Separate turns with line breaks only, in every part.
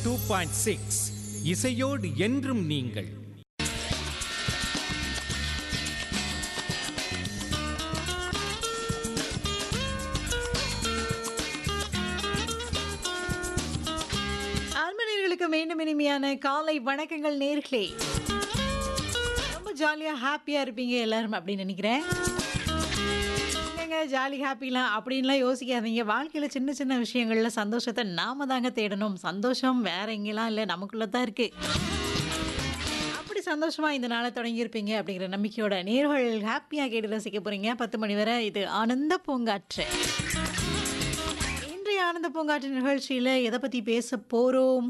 Two point six இசையோடு என்றும் நீங்கள்
ஆன்மீனர்களுக்கு மீண்டும் இனிமையான காலை வணக்கங்கள் நேர்களே ரொம்ப ஜாலியாக ஹாப்பியாக இருப்பீங்க எல்லாரும் அப்படின்னு நினைக்கிறேன் இல்லைங்க ஜாலி ஹாப்பிலாம் அப்படின்லாம் யோசிக்காதீங்க வாழ்க்கையில் சின்ன சின்ன விஷயங்களில் சந்தோஷத்தை நாம தாங்க தேடணும் சந்தோஷம் வேற எங்கெல்லாம் இல்லை நமக்குள்ளே தான் இருக்குது அப்படி சந்தோஷமாக இந்த நாளை தொடங்கியிருப்பீங்க அப்படிங்கிற நம்பிக்கையோட நேர்கள் ஹாப்பியாக கேட்டு ரசிக்க போகிறீங்க பத்து மணி வரை இது ஆனந்த பூங்காற்று இன்றைய ஆனந்த பூங்காற்று நிகழ்ச்சியில் எதை பற்றி பேச போகிறோம்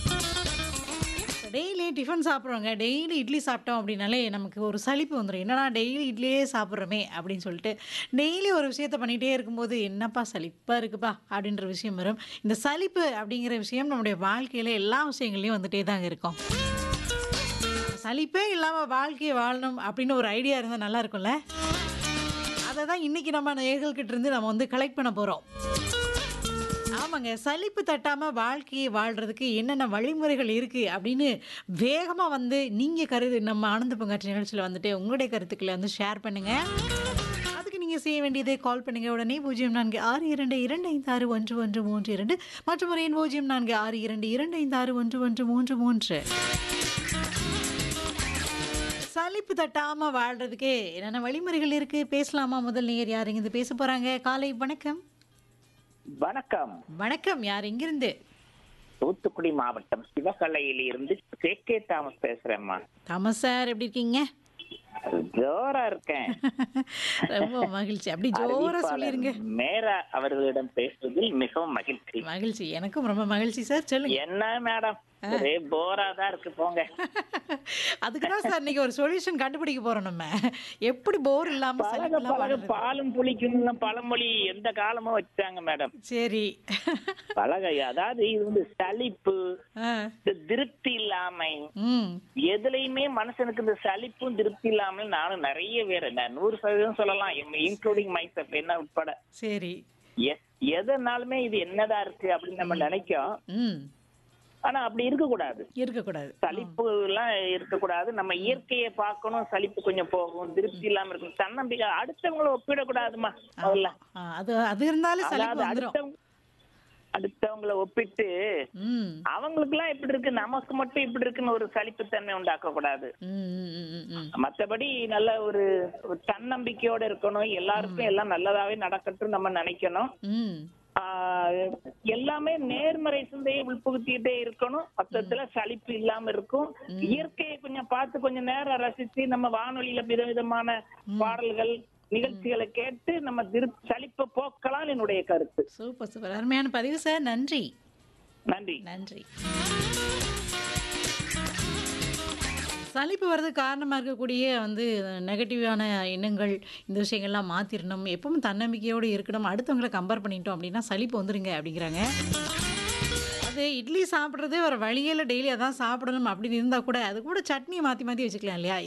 டெய்லி டிஃபன் சாப்பிட்றோங்க டெய்லி இட்லி சாப்பிட்டோம் அப்படின்னாலே நமக்கு ஒரு சலிப்பு வந்துடும் என்னடா டெய்லி இட்லியே சாப்பிட்றோமே அப்படின்னு சொல்லிட்டு டெய்லி ஒரு விஷயத்த பண்ணிகிட்டே இருக்கும்போது என்னப்பா சலிப்பாக இருக்குப்பா அப்படின்ற விஷயம் வரும் இந்த சலிப்பு அப்படிங்கிற விஷயம் நம்முடைய வாழ்க்கையில் எல்லா விஷயங்கள்லையும் வந்துட்டே தாங்க இருக்கும் சலிப்பே இல்லாமல் வாழ்க்கையை வாழணும் அப்படின்னு ஒரு ஐடியா இருந்தால் நல்லா இருக்கும்ல அதை தான் இன்றைக்கி நம்ம நேர்கள்கிட்ட இருந்து நம்ம வந்து கலெக்ட் பண்ண போகிறோம் ஆமாங்க சலிப்பு தட்டாமல் வாழ்க்கையை வாழ்கிறதுக்கு என்னென்ன வழிமுறைகள் இருக்குது அப்படின்னு வேகமாக வந்து நீங்கள் கருது நம்ம ஆனந்த பங்காற்று நிகழ்ச்சியில் வந்துட்டு உங்களுடைய கருத்துக்களை வந்து ஷேர் பண்ணுங்கள் அதுக்கு நீங்கள் செய்ய வேண்டியதை கால் பண்ணுங்கள் உடனே பூஜ்ஜியம் நான்கு ஆறு இரண்டு இரண்டு ஐந்து ஆறு ஒன்று ஒன்று மூன்று இரண்டு மற்றும் ஒரு எண் பூஜ்ஜியம் நான்கு ஆறு இரண்டு இரண்டு ஐந்து ஆறு ஒன்று ஒன்று மூன்று மூன்று சலிப்பு தட்டாமல் வாழ்கிறதுக்கே என்னென்ன வழிமுறைகள் இருக்குது பேசலாமா முதல் நேர் யார் இங்கிருந்து பேச போகிறாங்க காலை வணக்கம்
வணக்கம்
வணக்கம் யார் இங்கிருந்து
தூத்துக்குடி மாவட்டம் சிவகலையில இருந்து கே கே தாமஸ் பேசுறேம்மா
தாமஸ் சார் எப்படி இருக்கீங்க
ஜோரா இருக்கேன்
ரொம்ப மகிழ்ச்சி அப்படி ஜோரா சொல்லிருங்க
அறிவிப்பாளர் மேரா அவர்களிடம் பேசுவதில் மிகவும் மகிழ்ச்சி
மகிழ்ச்சி எனக்கும் ரொம்ப மகிழ்ச்சி சார் சொல்லுங்க
என்ன மேடம் ஒரே போரா தான் இருக்கு போங்க
அதுக்கு தான் சார் இன்னைக்கு ஒரு சொல்யூஷன் கண்டுபிடிக்க போறோம் நம்ம எப்படி போர் இல்லாம
பழக
சலிப்பெல்லாம்
பழக
வாழ்றது
பாலும் புளிக்கும்னு பழமொழி எந்த காலமும் வச்சாங்க மேடம்
சரி
பழக அதாவது இது வந்து சலிப்பு
ஆ,
இந்த திருப்தி இல்லாமை
ம்
எதுலயுமே மனுஷனுக்கு இந்த சலிப்பும் திருப்தி இல்லாமல் நானும் நிறைய பேர் நான் நூறு சதவீதம் சொல்லலாம் இன்க்ளூடிங் மைசெல்ஃப் என்ன உட்பட
சரி
எ- எதனாலுமே இது என்னடா இருக்கு அப்படின்னு நம்ம நினைக்கும்
ம்
ஆனா அப்படி இருக்கக்கூடாது
இருக்கக்கூடாது
சலிப்பு எல்லாம் இருக்கக்கூடாது நம்ம இயற்கையை பார்க்கணும் சலிப்பு கொஞ்சம் போகும் திருப்தி இல்லாம இருக்கும் தன்னம்பிக்கை அடுத்தவங்கள ஒப்பிடக்கூடாதுமா முதல்ல
ஆ, அது அது இருந்தாலும் சலிப்பு
அதாவது
வந்துடும்
அடுத்தவங்க அடுத்தவங்கள ஒப்பிட்டு
ம்
அவங்களுக்கு எல்லாம் இப்படி இருக்கு நமக்கு மட்டும் இப்படி இருக்குன்னு ஒரு சலிப்புத்தன்மை உண்டாக்க கூடாது
ம், ம், ம், ம், ம்.
மத்தபடி நல்ல ஒரு ஒரு தன்னம்பிக்கையோட இருக்கணும் எல்லாருக்கும் எல்லாம் நல்லதாவே நடக்கட்டும் நம்ம நினைக்கணும்
ம்
ஆஹ் எல்லாமே நேர்மறை சிந்தையை உள்புகுத்திட்டே இருக்கணும் மொத்தத்துல சலிப்பு இல்லாம இருக்கும் இயற்கையை கொஞ்சம் பார்த்து கொஞ்சம் நேரம் ரசிச்சு நம்ம வானொலியில விதவிதமான பாடல்கள் நிகழ்ச்சிகளை கேட்டு நம்ம திரு சலிப்பை போக்கலாம் என்னுடைய கருத்து
சூப்பர் சூப்பர் அருமையான பதிவு சார் நன்றி
நன்றி
நன்றி சலிப்பு வர்றதுக்கு காரணமாக இருக்கக்கூடிய வந்து நெகட்டிவான எண்ணங்கள் இந்த விஷயங்கள்லாம் மாற்றிடணும் எப்பவும் தன்னம்பிக்கையோடு இருக்கணும் அடுத்தவங்களை கம்பேர் பண்ணிட்டோம் அப்படின்னா சலிப்பு வந்துருங்க அப்படிங்கிறாங்க அது இட்லி சாப்பிட்றதே ஒரு வழியில் டெய்லி அதான் சாப்பிடணும் அப்படின்னு இருந்தால் கூட அது கூட சட்னியை மாற்றி மாற்றி வச்சுக்கலாம் இல்லையா